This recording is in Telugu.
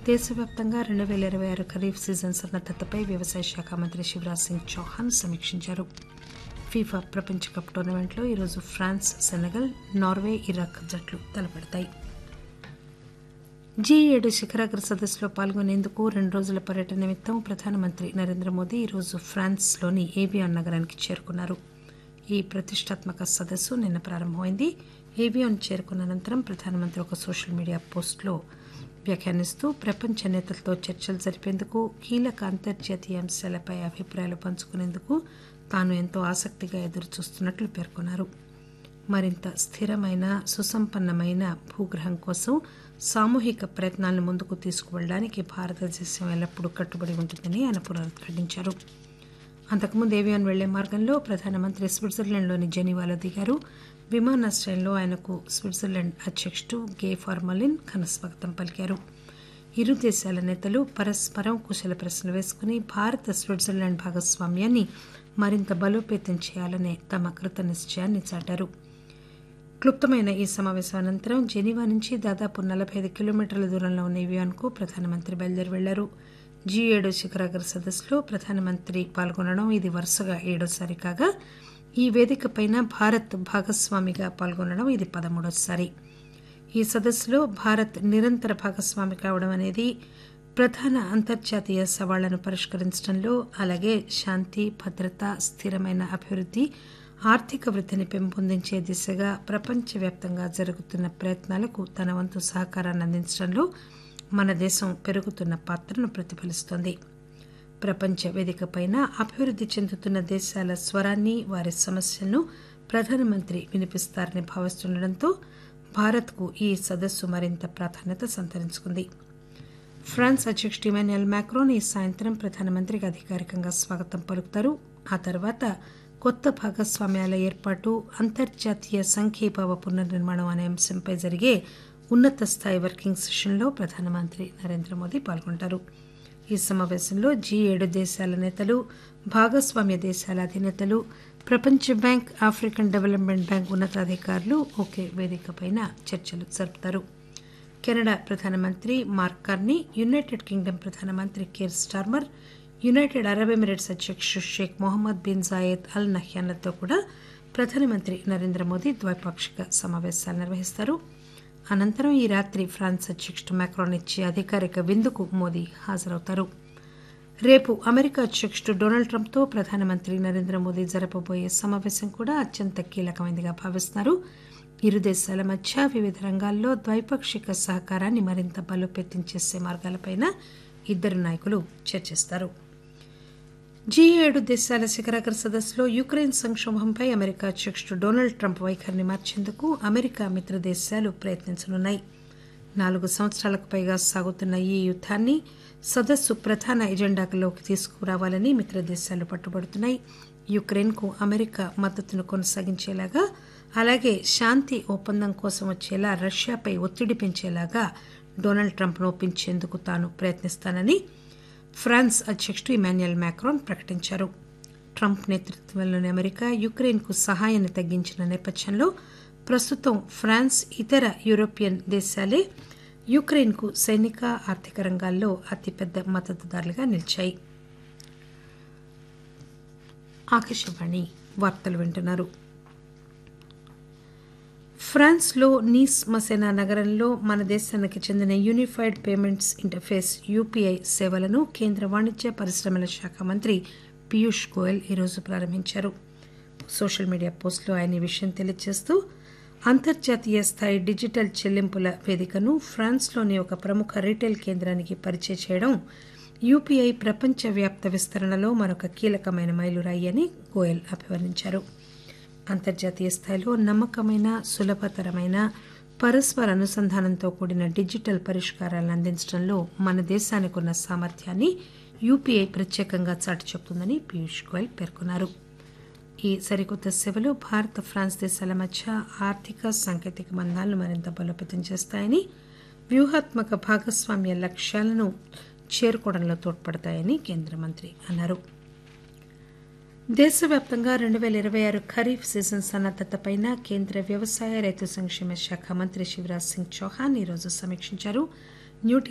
దేశవ్యాప్తంగా రెండు పేల ఇరవై ఆరు ఖరీఫ్ సీజన్ సన్నద్దతపై వ్యవసాయ శాఖ మంత్రి శివరాజ్ సింగ్ చౌహాన్ సమీక్షించారు ఫీఫా ప్రపంచ కప్ టోర్నమెంట్లో ఈరోజు ఫ్రాన్స్ సెనగల్ నార్వే ఇరాక్ జట్లు తలపడతాయి జీ ఏడు శిఖరాగ్ర సదస్సులో పాల్గొనేందుకు రెండు రోజుల పర్యటన నిమిత్తం ప్రధానమంత్రి నరేంద్ర మోదీ ఈరోజు ఫ్రాన్స్లోని ఏవియాన్ నగరానికి చేరుకున్నారు ఈ ప్రతిష్టాత్మక సదస్సు నిన్న ప్రారంభమైంది ఏవియాన్ చేరుకున్న అనంతరం ప్రధానమంత్రి ఒక సోషల్ మీడియా పోస్టులో వ్యాఖ్యానిస్తూ ప్రపంచ నేతలతో చర్చలు జరిపేందుకు కీలక అంతర్జాతీయ అంశాలపై అభిప్రాయాలు పంచుకునేందుకు తాను ఎంతో ఆసక్తిగా ఎదురుచూస్తున్నట్లు పేర్కొన్నారు మరింత స్థిరమైన సుసంపన్నమైన భూగ్రహం కోసం సామూహిక ప్రయత్నాలను ముందుకు తీసుకువెళ్ళడానికి భారతదేశం ఎల్లప్పుడూ కట్టుబడి ఉంటుందని ఆయన పునరుద్ఘాటించారు అంతకుముందు ఏవియాన్ వెళ్లే మార్గంలో ప్రధానమంత్రి స్విట్జర్లాండ్లోని జెనీవాలో దిగారు విమానాశ్రయంలో ఆయనకు స్విట్జర్లాండ్ అధ్యక్షుడు గే ఫార్మలిన్ ఘనస్వాగతం పలికారు ఇరు దేశాల నేతలు పరస్పరం కుశల ప్రశ్నలు వేసుకుని భారత స్విట్జర్లాండ్ భాగస్వామ్యాన్ని మరింత బలోపేతం చేయాలనే తమ కృతనిశ్చయాన్ని చాటారు క్లుప్తమైన ఈ సమావేశం అనంతరం జెనీవా నుంచి దాదాపు నలభై ఐదు కిలోమీటర్ల దూరంలో ఉన్న ఏవియాన్కు ప్రధానమంత్రి బయలుదేరి వెళ్లారు జీ ఏడు శిఖరాగ్ర సదస్సులో ప్రధానమంత్రి పాల్గొనడం ఇది వరుసగా ఏడోసారి కాగా ఈ వేదికపైన భారత్ భాగస్వామిగా పాల్గొనడం ఇది పదమూడోసారి ఈ సదస్సులో భారత్ నిరంతర భాగస్వామి కావడం అనేది ప్రధాన అంతర్జాతీయ సవాళ్లను పరిష్కరించడంలో అలాగే శాంతి భద్రత స్థిరమైన అభివృద్ధి ఆర్థిక వృద్ధిని పెంపొందించే దిశగా ప్రపంచవ్యాప్తంగా జరుగుతున్న ప్రయత్నాలకు తన వంతు సహకారాన్ని అందించడంలో మన దేశం పెరుగుతున్న పాత్రను ప్రతిఫలిస్తోంది ప్రపంచ వేదికపైన అభివృద్ధి చెందుతున్న దేశాల స్వరాన్ని వారి సమస్యలను ప్రధానమంత్రి వినిపిస్తారని భావిస్తుండటంతో భారత్కు ఈ సదస్సు మరింత ప్రాధాన్యత సంతరించుకుంది ఫ్రాన్స్ అధ్యక్షుడు ఇమాన్యుయల్ మ్యాక్రోన్ ఈ సాయంత్రం ప్రధానమంత్రికి అధికారికంగా స్వాగతం పలుకుతారు ఆ తర్వాత కొత్త భాగస్వామ్యాల ఏర్పాటు అంతర్జాతీయ సంఘీభావ పునర్నిర్మాణం అనే అంశంపై జరిగే ఉన్నత స్థాయి వర్కింగ్ సెషన్లో ప్రధానమంత్రి నరేంద్ర మోదీ పాల్గొంటారు ఈ సమావేశంలో జీ ఏడు దేశాల నేతలు భాగస్వామ్య దేశాల అధినేతలు ప్రపంచ బ్యాంక్ ఆఫ్రికన్ డెవలప్మెంట్ బ్యాంక్ ఉన్నతాధికారులు ఒకే వేదికపైన చర్చలు జరుపుతారు కెనడా ప్రధానమంత్రి మార్క్ కార్నీ యునైటెడ్ కింగ్డమ్ ప్రధానమంత్రి Keir Starmer United Arab Emirates అధ్యక్షుడు Sheikh Mohammed bin Zayed Al నహ్యాన్లతో కూడా ప్రధానమంత్రి నరేంద్ర మోదీ ద్వైపాక్షిక సమావేశాలు నిర్వహిస్తారు అనంతరం ఈ రాత్రి ఫ్రాన్స్ అధ్యక్షుడు మ్యాక్రాన్ ఇచ్చే అధికారిక విందుకు మోదీ హాజరవుతారు రేపు అమెరికా అధ్యక్షుడు డొనాల్డ్ ట్రంప్తో ప్రధానమంత్రి నరేంద్ర మోదీ జరపబోయే సమావేశం కూడా అత్యంత కీలకమైనదిగా భావిస్తున్నారు ఇరు దేశాల మధ్య వివిధ రంగాల్లో ద్వైపాక్షిక సహకారాన్ని మరింత బలోపేతం చేసే మార్గాలపైన ఇద్దరు నాయకులు చర్చిస్తారు జీ ఏడు దేశాల శిఖరాగ్ర సదస్సులో యుక్రెయిన్ సంక్షోభంపై అమెరికా అధ్యక్షుడు డొనాల్డ్ ట్రంప్ వైఖరిని మార్చేందుకు అమెరికా మిత్ర దేశాలు ప్రయత్నించనున్నాయి నాలుగు సంవత్సరాలకు పైగా సాగుతున్న ఈ యుద్దాన్ని సదస్సు ప్రధాన ఎజెండాలోకి తీసుకురావాలని మిత్ర దేశాలు పట్టుబడుతున్నాయి యుక్రెయిన్కు అమెరికా మద్దతును కొనసాగించేలాగా అలాగే శాంతి ఒప్పందం కోసం వచ్చేలా రష్యాపై ఒత్తిడి పెంచేలాగా డొనాల్డ్ ట్రంప్ను ఒప్పించేందుకు తాను ప్రయత్నిస్తానని ఫ్రాన్స్ అధ్యక్షుడు ఇమాన్యుయల్ మ్యాక్రాన్ ప్రకటించారు ట్రంప్ నేతృత్వంలోని అమెరికా యుక్రెయిన్కు సహాయాన్ని తగ్గించిన నేపథ్యంలో ప్రస్తుతం ఫ్రాన్స్ ఇతర యూరోపియన్ దేశాలే యుక్రెయిన్కు సైనిక ఆర్థిక రంగాల్లో అతిపెద్ద మద్దతుదారులుగా నిలిచాయి ఆకాశవాణి వార్తలు వింటున్నారు ఫ్రాన్స్లో నీస్ మసెనా నగరంలో మన దేశానికి చెందిన యూనిఫైడ్ పేమెంట్స్ ఇంటర్ఫేస్ యూపీఐ సేవలను కేంద్ర వాణిజ్య పరిశ్రమల శాఖ మంత్రి పీయూష్ గోయల్ ఈరోజు ప్రారంభించారు సోషల్ మీడియా పోస్టులో ఆయన ఈ విషయం తెలియజేస్తూ అంతర్జాతీయ స్థాయి డిజిటల్ చెల్లింపుల వేదికను ఫ్రాన్స్లోని ఒక ప్రముఖ రీటైల్ కేంద్రానికి పరిచయం చేయడం యూపీఐ ప్రపంచవ్యాప్త విస్తరణలో మరొక కీలకమైన మైలురాయి అని గోయల్ అభివర్ణించారు అంతర్జాతీయ స్థాయిలో నమ్మకమైన సులభతరమైన పరస్పర అనుసంధానంతో కూడిన డిజిటల్ పరిష్కారాలను అందించడంలో మన దేశానికి ఉన్న సామర్థ్యాన్ని యూపీఐ ప్రత్యేకంగా చాటి చెబుతుందని పీయూష్ గోయల్ పేర్కొన్నారు ఈ సరికొత్త సేవలు భారత్ ఫ్రాన్స్ దేశాల మధ్య ఆర్థిక సాంకేతిక బంధాలను మరింత బలోపేతం చేస్తాయని వ్యూహాత్మక భాగస్వామ్య లక్ష్యాలను చేరుకోవడంలో తోడ్పడతాయని కేంద్ర మంత్రి అన్నారు దేశవ్యాప్తంగా రెండు పేల ఇరవై ఆరు ఖరీఫ్ సీజన్ సన్నద్దతపై కేంద్ర వ్యవసాయ రైతు సంక్షేమ శాఖ మంత్రి శివరాజ్ సింగ్ చౌహాన్ ఈరోజు సమీక్షించారు న్యూఢిల్లీ